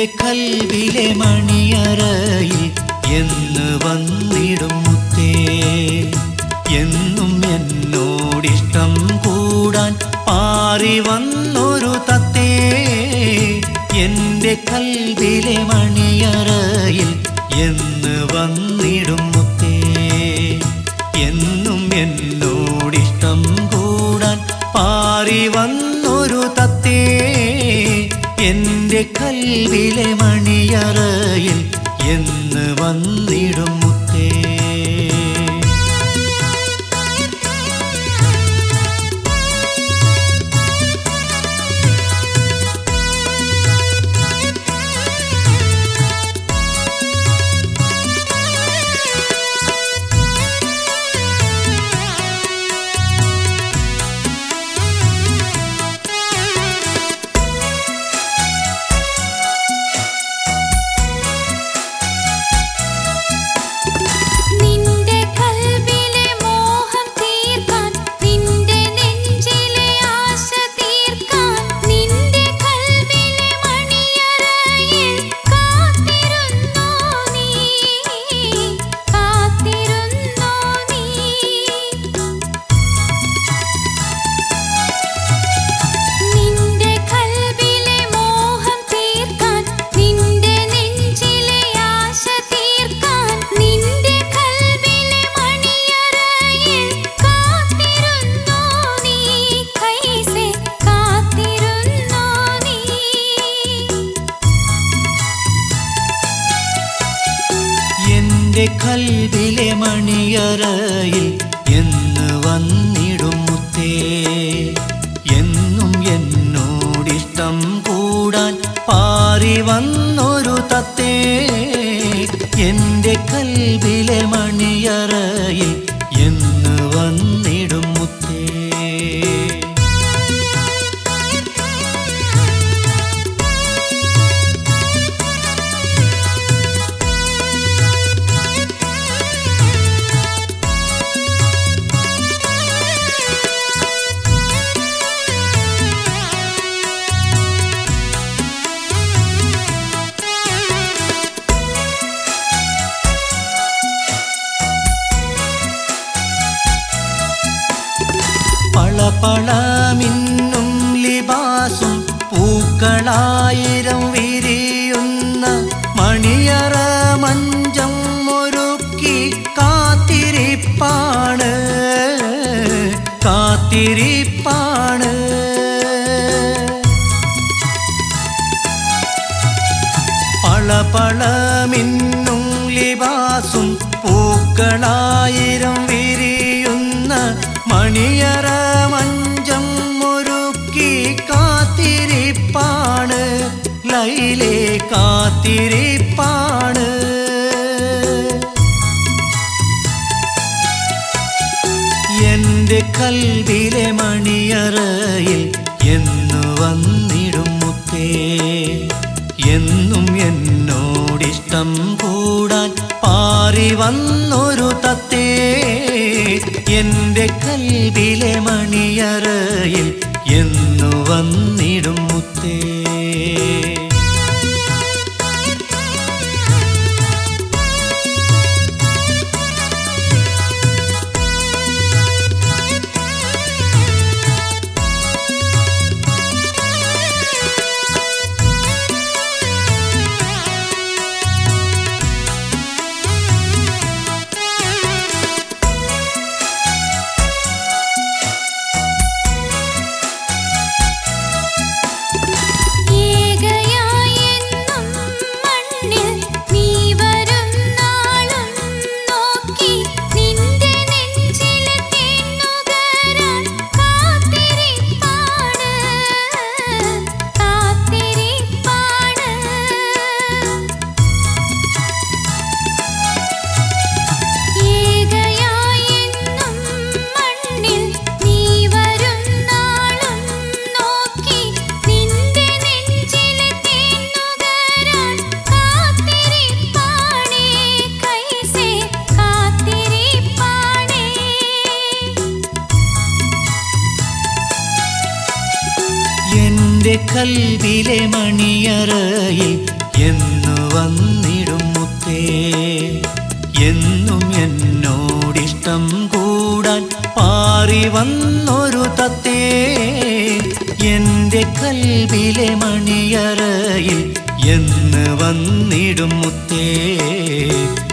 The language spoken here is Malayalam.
എന്റെ കൽവിലെ മണിയറയിൽ എന്ന് വന്നിടും മുത്തേ എന്നും എന്നോടിഷ്ടം കൂടാൻ പാറി വന്നൊരു തത്തേ എന്റെ കൽവിലെ മണിയറയിൽ എന്ന് വന്നിടും മുത്തേ എന്നും എന്നോടിഷ്ടം കൂടാൻ പാറി വന്നൊരു തത്തേ എന്റെ കൽവിലെ മണിയറയിൽ എന്ന് വന്നിടും മുത്തേ നിന്റെ കൽവിലെ മോഹം തീർക്കാൻ നിന്റെ നെഞ്ചിലെ ആശ തീർക്കാൻ നിന്റെ കൽവിലെ മണിയറയിൽ കാത്തിരുന്നോ നീ കാത്തിരുന്നോ നീ നിന്റെ കൽവിലെ മോഹം തീർക്കാൻ നിന്റെ നെഞ്ചിലെ ആശ തീർക്കാൻ നിന്റെ കൽവിലെ മണിയറയിൽ കാത്തിരുന്നോ നീ കൈസേ കാത്തിരുന്നോ നീ എന്റെ കൽവിലെ മണിയറയിൽ എന്ന് വന്നിടും മുത്തേ എന്നും എന്നോടിഷ്ടം കൂടാൻ പാറി വന്നൊരു തത്തേ എന്റെ കൽവിലെ മണിയറയിൽ എന്ന് വന്നിടും മുത്തേ പളപളമിന്നും ലിബാസും പൂക്കളായിരം വിരിയുന്ന മണിയറ മഞ്ചം ഒരുക്കി കാത്തിരിപ്പാണ് കാത്തിരിപ്പാണ് പളപളമിന്നും ലിബാസും പൂക്കളായിരം വിരിയുന്ന മണിയറ മഞ്ചം ഒരുക്കി കാത്തിരിപ്പാണ് ലൈലെ കാത്തിരിപ്പാണ് എന്റെ കൽവിലെ മണിയറയിൽ എന്നു വന്നിടും മുത്തേ എന്നും എന്നോടിഷ്ടം കൂടാൻ പാറി വന്നൊരു തത്തേ എന്റെ കൽവിലെ മണിയറയിൽ എന്നു വന്നിടും മുത്തേ ഏകയായെന്നും മണ്ണിൽ നീ വരും നാളും നോക്കി നിന്റെ നെഞ്ചിലെ തേന്നുകരാൻ കാത്തിരിപ്പാണ് കാത്തിരിപ്പാണ് ഏകയായെന്നും മണ്ണിൽ നീ വരും നാളും നോക്കി നിന്റെ നെഞ്ചിലെ തേന്നുകരാൻ കാത്തിരിപ്പാണേ കൈസേ കാത്തിരിപ്പാണേ എന്റെ കൽവിലെ മണിയറയിൽ കൽവിലെ മണിയറയിൽ എന്ന് വന്നിടും മുത്തേ